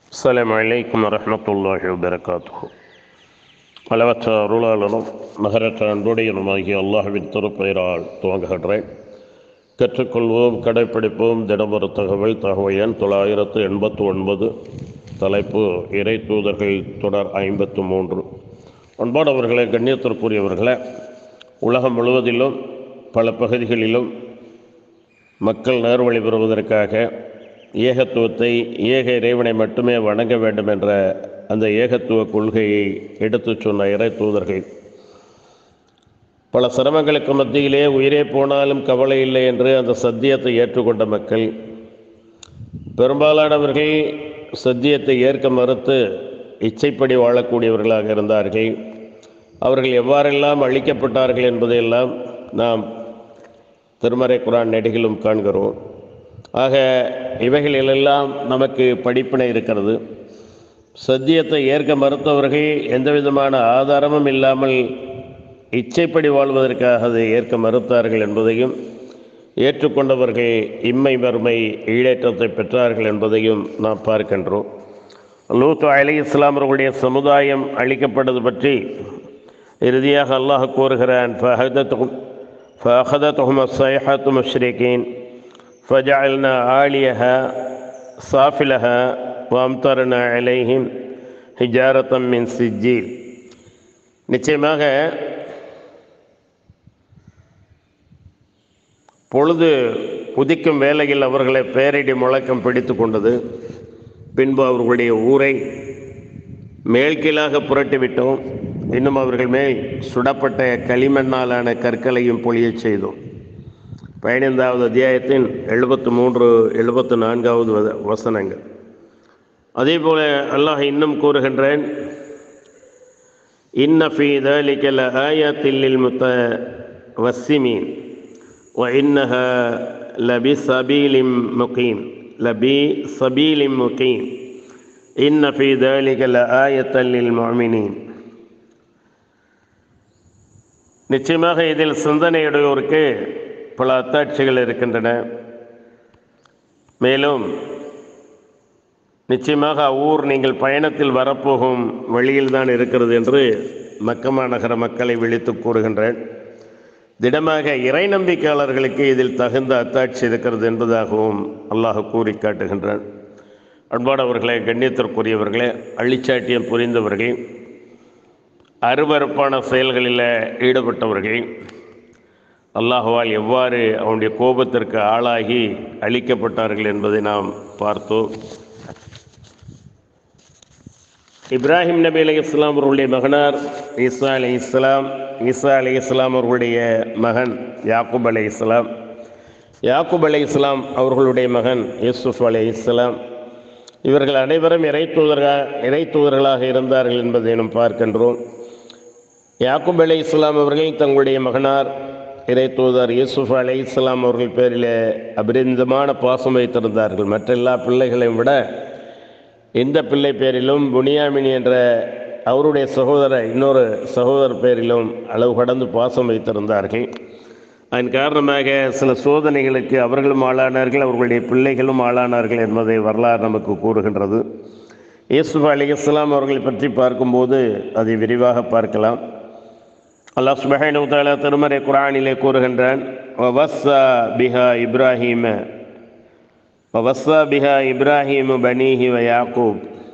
அஸ்ஸலாமு அலைக்கும் வரஹ்மத்துல்லாஹி வபரகாத்துஹு அளவற்ற அருளாளனும் நகரற்ற அன்புடையனுமாகிய அல்லாஹ்வின் திருப்பெயரால் துவங்குகின்றேன் கற்றுக்கொள்வோம் கடைப்பிடிப்போம் தினமொரு தகவல் தகவல் எண் தொள்ளாயிரத்து எண்பத்து ஒன்பது தலைப்பு இறை தூதர்கள் தொடர் ஐம்பத்து மூன்று அன்பானவர்களே கண்ணியத்திற்குரியவர்களே உலகம் முழுவதிலும் பல பகுதிகளிலும் மக்கள் நேர்வழி பெறுவதற்காக ஏகத்துவத்தை ஏக இறைவனை மட்டுமே வணங்க வேண்டும் என்ற அந்த ஏகத்துவ கொள்கையை எடுத்துச் சொன்ன இறை தூதர்கள் பல சிரமங்களுக்கு மத்தியிலே உயிரே போனாலும் கவலை இல்லை என்று அந்த சத்தியத்தை ஏற்றுக்கொண்ட மக்கள் பெரும்பாலானவர்கள் சத்தியத்தை ஏற்க மறுத்து இச்சைப்படி வாழக்கூடியவர்களாக இருந்தார்கள் அவர்கள் எவ்வாறெல்லாம் அழிக்கப்பட்டார்கள் என்பதையெல்லாம் நாம் திருமறை குரான் நெடுகிலும் காண்கிறோம் ஆக இவைகளிலெல்லாம் நமக்கு படிப்பினை இருக்கிறது சத்தியத்தை ஏற்க மறுத்தவர்கள் எந்த விதமான ஆதாரமும் இல்லாமல் இச்சைப்படி வாழ்வதற்காக அதை ஏற்க மறுத்தார்கள் என்பதையும் ஏற்றுக்கொண்டவர்கள் இம்மை மறுமை ஈடேற்றத்தை பெற்றார்கள் என்பதையும் நாம் பார்க்கின்றோம் லூத்து அலி இஸ்லாம் அவர்களுடைய சமுதாயம் அளிக்கப்பட்டது பற்றி இறுதியாக அல்லாஹ் கூறுகிறான் ஃபஹதத்தும் فأخذتهم الصيحة مشركين فجعلنا عاليها صافلها وأمطرنا عليهم حجارة من سجيل நிச்சயமாக பொழுது உதிக்கும் வேளையில் அவர்களை பேரடி முழக்கம் பிடித்து கொண்டது பின்பு அவர்களுடைய ஊரை மேல்கீழாக புரட்டிவிட்டோம் இன்னும் அவர்கள் மேல் சுடப்பட்ட களிமண்ணாலான கற்களையும் பொழியச் செய்தோம் பதினைந்தாவது அத்தியாயத்தின் எழுபத்து மூன்று எழுபத்து நான்காவது வத வசனங்கள் அதே போல அல்லாஹ் இன்னும் கூறுகின்றேன் இன்ன ஃபீ ذلك لآيات للمتوسمين وإنها لبسبيل مقيم لبسبيل مقيم إن في ذلك لآية للمؤمنين நிச்சயமாக இதில் சிந்தனையுடையோருக்கு பல அத்தாட்சிகள் இருக்கின்றன மேலும் நிச்சயமாக அவ்வூர் நீங்கள் பயணத்தில் வரப்போகும் வழியில்தான் இருக்கிறது என்று மக்கமா நகர மக்களை விழித்து கூறுகின்றேன் திடமாக இறை நம்பிக்கையாளர்களுக்கு இதில் தகுந்த அத்தாட்சி இருக்கிறது என்பதாகவும் அல்லாஹ் கூறி காட்டுகின்றான் அன்பானவர்களே கண்ணியத்திற்குரியவர்களே அழிச்சாட்டியம் புரிந்தவர்கள் அருவறுப்பான செயல்களில் ஈடுபட்டவர்கள் அல்லாஹுவால் எவ்வாறு அவனுடைய கோபத்திற்கு ஆளாகி அழிக்கப்பட்டார்கள் என்பதை நாம் பார்த்தோம் இப்ராஹிம் நபி அலி இஸ்லாம் அவர்களுடைய மகனார் ஈசா அலி இஸ்லாம் ஈசா அலி இஸ்லாம் அவர்களுடைய மகன் யாக்கூப் அலி இஸ்லாம் யாக்கூப் அலி இஸ்லாம் அவர்களுடைய மகன் யூசுஃப் அலி இஸ்லாம் இவர்கள் அனைவரும் இறை தூதர்களாக இறை தூதர்களாக இருந்தார்கள் என்பதை நாம் பார்க்கின்றோம் யாக்கூப் அலி இஸ்லாம் அவர்கள் தங்களுடைய மகனார் இறை தூதர் யூசுஃப் அலி இஸ்லாம் அவர்கள் பேரில் அபரிந்தமான பாசம் வைத்திருந்தார்கள் மற்ற எல்லா பிள்ளைகளையும் விட இந்த பிள்ளை பேரிலும் புனியாமினி என்ற அவருடைய சகோதரர் இன்னொரு சகோதரர் பேரிலும் அளவு கடந்து பாசம் வைத்திருந்தார்கள் அதன் காரணமாக சில சோதனைகளுக்கு அவர்களும் ஆளானார்கள் அவர்களுடைய பிள்ளைகளும் ஆளானார்கள் என்பதை வரலாறு நமக்கு கூறுகின்றது யூசுப் அலி இஸ்லாம் அவர்களை பற்றி பார்க்கும்போது அதை விரிவாக பார்க்கலாம் அல்லாஹ் சுபஹானு தாலா திருமறை குரானிலே கூறுகின்றான் வவஸ்ஸா பிஹா இப்ராஹிம ووصى بها إبراهيم بنيه ويعقوب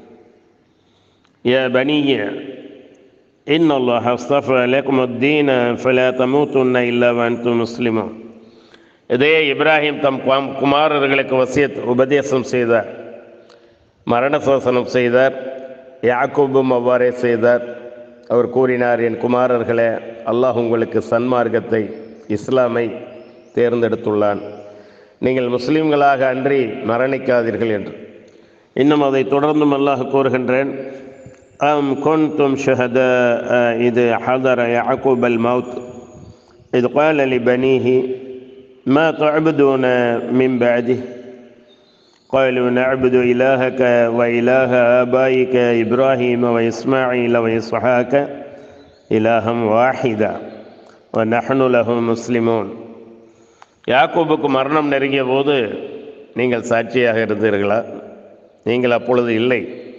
يا بني إن الله اصطفى لكم الدين فلا تموتن إلا وأنتم مسلمون இதே இப்ராஹிம் தம் குமாரர்களுக்கு வசியத் உபதேசம் செய்தார் மரண சோசனம் செய்தார் யாக்கூபும் அவ்வாறே செய்தார் அவர் கூறினார் என் குமாரர்களே அல்லாஹ் உங்களுக்கு சன்மார்க்கத்தை இஸ்லாமை தேர்ந்தெடுத்துள்ளான் நீங்கள் முஸ்லீம்களாக அன்றி மரணிக்காதீர்கள் என்று இன்னும் அதை தொடர்ந்தும் அல்லாஹ் கூறுகின்றேன் அம் கொன்தும் ஷஹத இது ஹதர யாக்கூப் அல் மவுத் இது قال لبنيه ما تعبدون من بعده قالوا نعبد إلهك وإله آبائك إبراهيم وإسماعيل وإسحاق إلها واحدا ونحن له مسلمون யாக்கோபுக்கு மரணம் நெருங்கிய போது நீங்கள் சாட்சியாக இருந்தீர்களா நீங்கள் அப்பொழுது இல்லை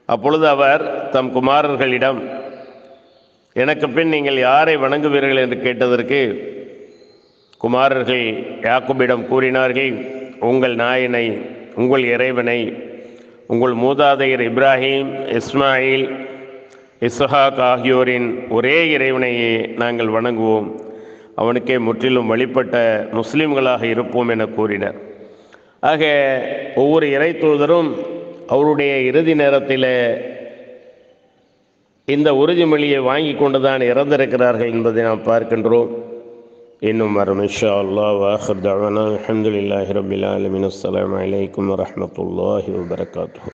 அப்பொழுது அவர் தம் குமாரர்களிடம் எனக்கு பின் நீங்கள் யாரை வணங்குவீர்கள் என்று கேட்டதற்கு குமாரர்கள் யாக்குபிடம் கூறினார்கள் உங்கள் நாயனை உங்கள் இறைவனை உங்கள் மூதாதையர் இப்ராஹிம் இஸ்மாயில் இஸ்ஹாக் ஆகியோரின் ஒரே இறைவனையே நாங்கள் வணங்குவோம் அவனுக்கே முற்றிலும் வழிபட்ட முஸ்லிம்களாக இருப்போம் என கூறினர் ஆக ஒவ்வொரு இறை தூதரும் அவருடைய இறுதி நேரத்தில் இந்த உறுதிமொழியை வாங்கி கொண்டு தான் இறந்திருக்கிறார்கள் என்பதை நாம் பார்க்கின்றோம் இன்னும் வரும் இன்ஷா அல்லாஹ் வாஹர் தவானா அலமதுல்லாஹி ரபில் ஆலமின் அஸ்லாம் வலைக்கம் வரமத்துல்லாஹி வபரகாத்து